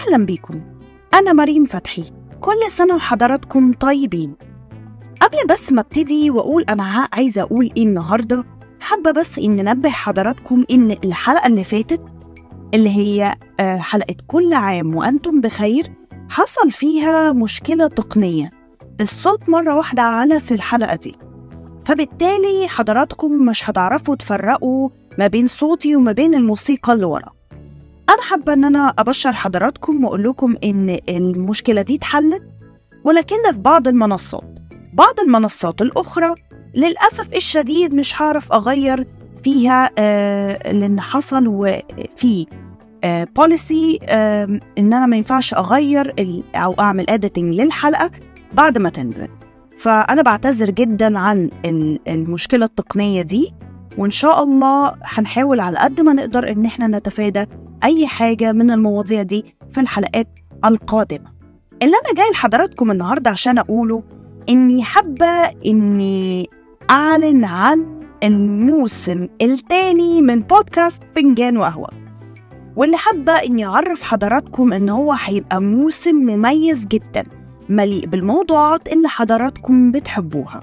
أهلا بيكم أنا مريم فتحي كل سنة وحضراتكم طيبين قبل بس ما ابتدي وأقول أنا ع- عايزة أقول إيه النهاردة حابة بس إن ننبه حضراتكم إن الحلقة اللي فاتت اللي هي آه، حلقة كل عام وأنتم بخير حصل فيها مشكلة تقنية الصوت مرة واحدة على في الحلقة دي فبالتالي حضراتكم مش هتعرفوا تفرقوا ما بين صوتي وما بين الموسيقى اللي ورا أنا حابة إن أنا أبشر حضراتكم وأقول لكم إن المشكلة دي اتحلت ولكن في بعض المنصات بعض المنصات الأخرى للأسف الشديد مش هعرف أغير فيها آه لأن حصل وفي آه بوليسي آه إن أنا ما ينفعش أغير ال- أو أعمل اديتنج للحلقة بعد ما تنزل فأنا بعتذر جدا عن ال- المشكلة التقنية دي وإن شاء الله هنحاول على قد ما نقدر إن إحنا نتفادى أي حاجة من المواضيع دي في الحلقات القادمة اللي أنا جاي لحضراتكم النهاردة عشان أقوله إني حابة إني أعلن عن الموسم التاني من بودكاست فنجان وقهوة واللي حابة إني أعرف حضراتكم إن هو هيبقى موسم مميز جدا مليء بالموضوعات اللي حضراتكم بتحبوها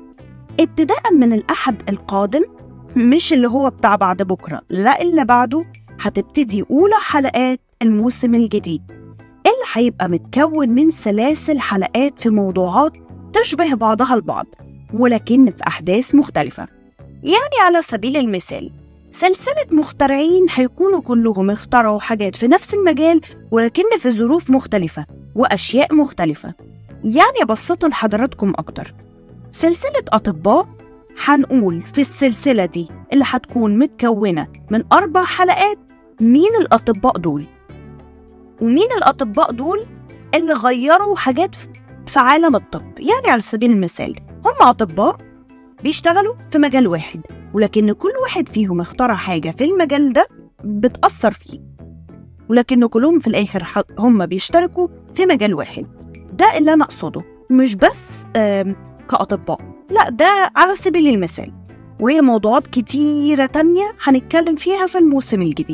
ابتداء من الأحد القادم مش اللي هو بتاع بعد بكرة لا اللي بعده هتبتدي أولى حلقات الموسم الجديد اللي هيبقى متكون من سلاسل حلقات في موضوعات تشبه بعضها البعض ولكن في أحداث مختلفة يعني على سبيل المثال سلسلة مخترعين هيكونوا كلهم اخترعوا حاجات في نفس المجال ولكن في ظروف مختلفة وأشياء مختلفة يعني أبسطها لحضراتكم أكتر سلسلة أطباء هنقول في السلسلة دي اللي هتكون متكونة من أربع حلقات مين الأطباء دول ومين الأطباء دول اللي غيروا حاجات في- في عالم الطب يعني على سبيل المثال هم أطباء بيشتغلوا في مجال واحد ولكن كل واحد فيهم اخترع حاجة في المجال ده بتأثر فيه ولكن كلهم في الآخر ح- هم بيشتركوا في مجال واحد ده اللي أنا أقصده مش بس آم، كأطباء لا ده على سبيل المثال وهي موضوعات كتيرة تانية هنتكلم فيها في الموسم الجديد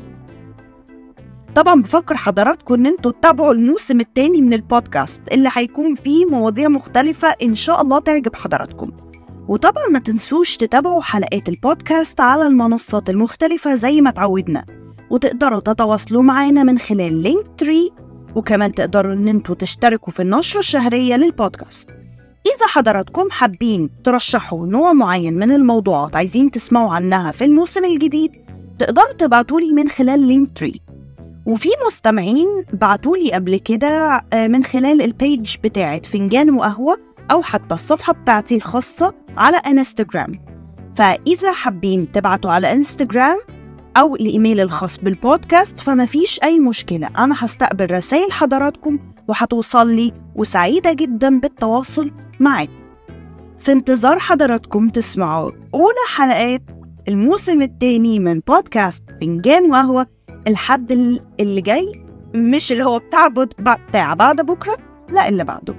طبعا بفكر حضراتكم ان انتوا تتابعوا الموسم التاني من البودكاست اللي هيكون فيه مواضيع مختلفة ان شاء الله تعجب حضراتكم وطبعا ما تنسوش تتابعوا حلقات البودكاست على المنصات المختلفة زي ما تعودنا وتقدروا تتواصلوا معانا من خلال لينك تري وكمان تقدروا ان انتوا تشتركوا في النشرة الشهرية للبودكاست إذا حضراتكم حابين ترشحوا نوع معين من الموضوعات عايزين تسمعوا عنها في الموسم الجديد تقدروا تبعتولي من خلال لينك تري وفي مستمعين بعتولي قبل كده آه، من خلال البيج بتاعت فنجان وقهوة أو حتى الصفحة بتاعتي الخاصة على انستجرام فإذا حابين تبعتوا على انستجرام أو الإيميل الخاص بالبودكاست فما فيش أي مشكلة أنا هستقبل رسائل حضراتكم وهتوصل لي وسعيدة جدا بالتواصل معاكم في انتظار حضراتكم تسمعوا أولى حلقات الموسم الثاني من بودكاست فنجان وقهوة الحد ال- اللي جاي مش اللي هو بتاع بد- بتاع بعد بكرة لا اللي بعده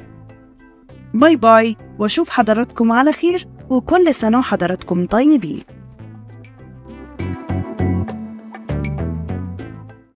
باي باي واشوف حضراتكم على خير وكل سنة وحضراتكم طيبين